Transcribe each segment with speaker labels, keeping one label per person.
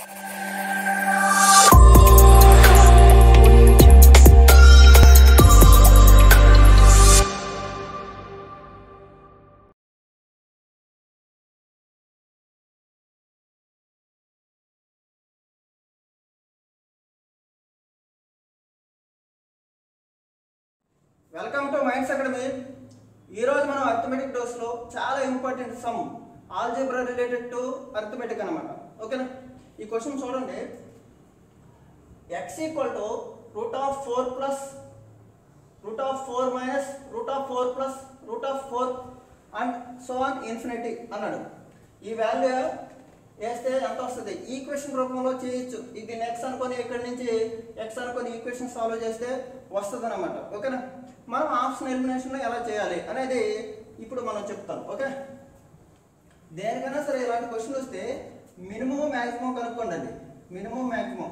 Speaker 1: welcome to minds academy ఈరోజు మనం arithmetic డోస్లో చాలా important some algebra related to arithmetic అనమాట ఓకేనా ఈ క్వశ్చన్ చూడండి x equal to root of four plus root of four minus root of four plus root of four and so on infinity అన్నాడు ఈ వాల్యూ వేస్తే ఎంత వస్తుంది ఈక్వేషన్ రూపంలో చేయొచ్చు ఇది ఎక్స్ అనుకొని ఇక్కడి నుంచి ఎక్స్ అనుకొని ఈక్వేషన్ సాల్వ్ చేస్తే వస్తుంది అనమాట ఓకేనా మనం ఆప్షన్ ఎలిమినేషన్లో ఎలా చేయాలి అనేది ఇప్పుడు మనం చెప్తాం ఓకే దేనికైనా సరే ఇలాంటి క్వశ్చన్ వస్తే మినిమం మ్యాక్సిమం కనుక్కోండి అండి మినిమం మ్యాక్సిమం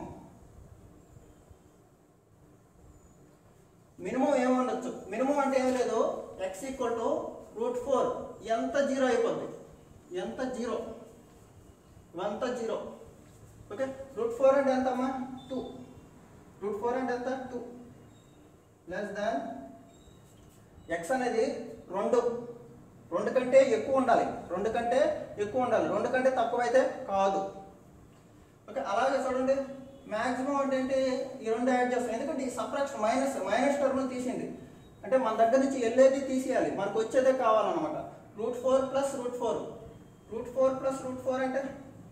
Speaker 1: మినిమం ఏముండొచ్చు మినిమం అంటే ఏం లేదు x equal to root four ఎంత జీరో అయిపోద్ది ఎంత జీరో ఇవంతా జీరో ఓకే రూట్ ఫోర్ అంటే ఎంత అమ్మా టూ రూట్ ఫోర్ అంటే ఎంత టూ లెస్ దాన్ ఎక్స్ అనేది రెండు రెండు కంటే ఎక్కువ ఉండాలి రెండు కంటే ఎక్కువ ఉండాలి రెండు కంటే తక్కువ అయితే కాదు ఓకే అలాగే చూడండి మ్యాక్సిమం అంటే ఏంటి ఈ రెండు యాడ్ చేస్తాం ఎందుకంటే ఈ సబ్ట్రాక్షన్ మైనస్ మైనస్ టర్మ్ తీసింది అంటే మన దగ్గర నుంచి వెళ్ళేది తీసేయాలి మనకు వచ్చేదే కావాలన్నమాట root four plus root four root four plus root four అంటే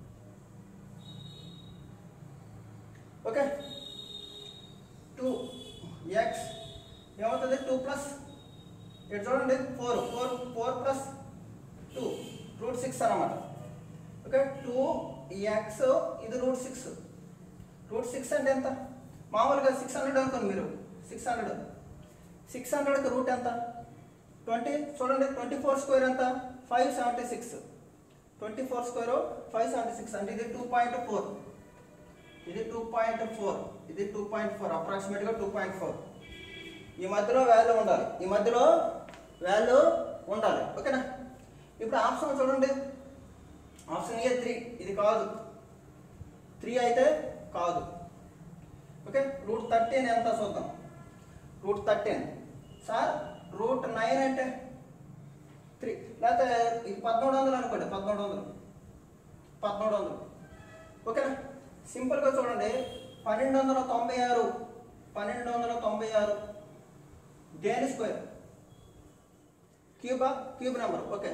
Speaker 1: ఓకే టూ ఎక్స్ ఏమవుతుంది టూ ప్లస్ ఇటు చూడండి four four four plus two root six అనమాట ఓకే టూ ఎక్స్ ఇది రూట్ సిక్స్ రూట్ సిక్స్ అంటే ఎంత మామూలుగా సిక్స్ హండ్రెడ్ అనుకోండి మీరు సిక్స్ హండ్రెడ్ సిక్స్ హండ్రెడ్కి రూట్ ఎంత ట్వంటీ చూడండి ట్వంటీ ఫోర్ స్క్వేర్ ఎంత five seventy six twenty four square five seventy six అంటే ఇది టూ పాయింట్ ఫోర్ ఇది టూ పాయింట్ ఫోర్ ఇది టూ పాయింట్ ఫోర్ అప్రాక్సిమేట్గా టూ పాయింట్ ఫోర్ ఈ మధ్యలో వాల్యూ ఉండాలి ఈ మధ్యలో వాల్యూ ఉండాలి ఓకేనా ఇప్పుడు ఆప్షన్ చూడండి ఆప్షన్ ఏ త్రీ ఇది కాదు త్రీ అయితే కాదు ఓకే రూట్ థర్టీన్ ఎంత చూద్దాం root thirteen sir root nine అంటే త్రీ లేకపోతే ఇది పదమూడు వందలు అనుకోండి పదమూడు వందలు పదమూడు వందలు ఓకేనా సింపుల్గా చూడండి పన్నెండు వందల తొంభై ఆరు పన్నెండు వందల తొంభై ఆరు దేని స్క్వేర్ క్యూబా క్యూబ్ నెంబర్ ఓకే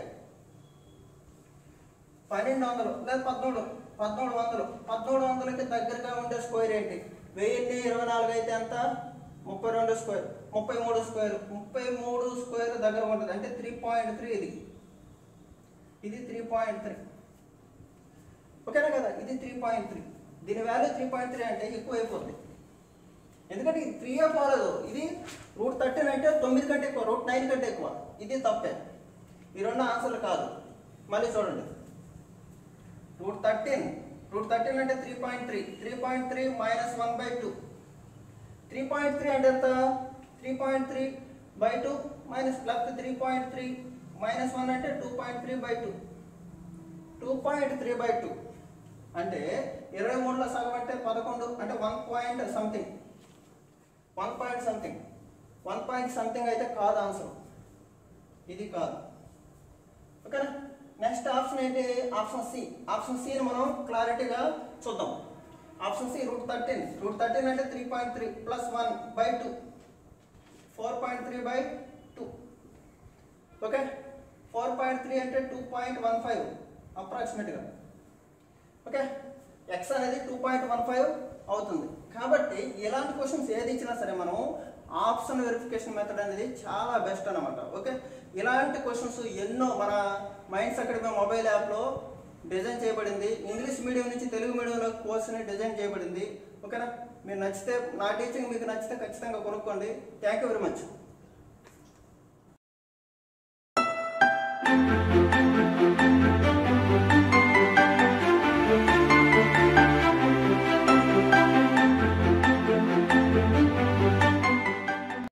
Speaker 1: పన్నెండు వందలు లేదా పదమూడు పదమూడు వందలు పదమూడు వందలకి దగ్గరగా ఉండే స్క్వేర్ ఏంటి వెయ్యిన్ని ఇరవై నాలుగు అయితే ఎంత ముప్పై రెండు స్క్వేర్ ముప్పై మూడు స్క్వేర్ ముప్పై మూడు స్క్వేర్ దగ్గర ఉంటుంది అంటే త్రీ పాయింట్ త్రీ ఇది ఇది త్రీ పాయింట్ త్రీ ఓకేనా కదా ఇది త్రీ పాయింట్ త్రీ దీని వాల్యూ త్రీ పాయింట్ త్రీ అంటే ఎక్కువ అయిపోతుంది ఎందుకంటే ఇది త్రీ పోలేదు ఇది రూట్ థర్టీన్ అంటే తొమ్మిది కంటే ఎక్కువ రూట్ నైన్ కంటే ఎక్కువ ఇది తప్పే ఈ రెండు ఆన్సర్లు కాదు మళ్ళీ చూడండి రూట్ థర్టీన్ రూట్ థర్టీన్ అంటే three point three three point three minus one by two three point three అంటే ఎంత three point three by two minus లేకపోతే three point three minus one అంటే two point three by two two point three by two అంటే ఇరవై మూడులో సగం అంటే పదకొండు అంటే one point something one point something one point something అయితే కాదు ఆన్సర్ ఇది కాదు ఓకేనా నెక్స్ట్ ఆప్షన్ ఏంటి ఆప్షన్ సి ఆప్షన్ సిని మనం క్లారిటీగా చూద్దాం option C root thirteen root thirteen అంటే three point three plus one by two four point three by two okay four point three అంటే టూ పాయింట్ వన్ ఫైవ్ అప్రాక్సిమేట్గా okay x అనేది two point one five అవుతుంది కాబట్టి ఇలాంటి questions ఏది ఇచ్చినా సరే మనం ఆప్షన్ వెరిఫికేషన్ మెథడ్ అనేది చాలా బెస్ట్ అనమాట ఓకే ఇలాంటి క్వశ్చన్స్ ఎన్నో మన మైండ్స్ అకాడమీ మొబైల్ యాప్లో డిజైన్ చేయబడింది ఇంగ్లీష్ మీడియం నుంచి తెలుగు మీడియంలో కోర్సుని డిజైన్ చేయబడింది ఓకేనా మీరు నచ్చితే నా టీచింగ్ మీకు నచ్చితే ఖచ్చితంగా కొనుక్కోండి థ్యాంక్ యూ వెరీ మచ్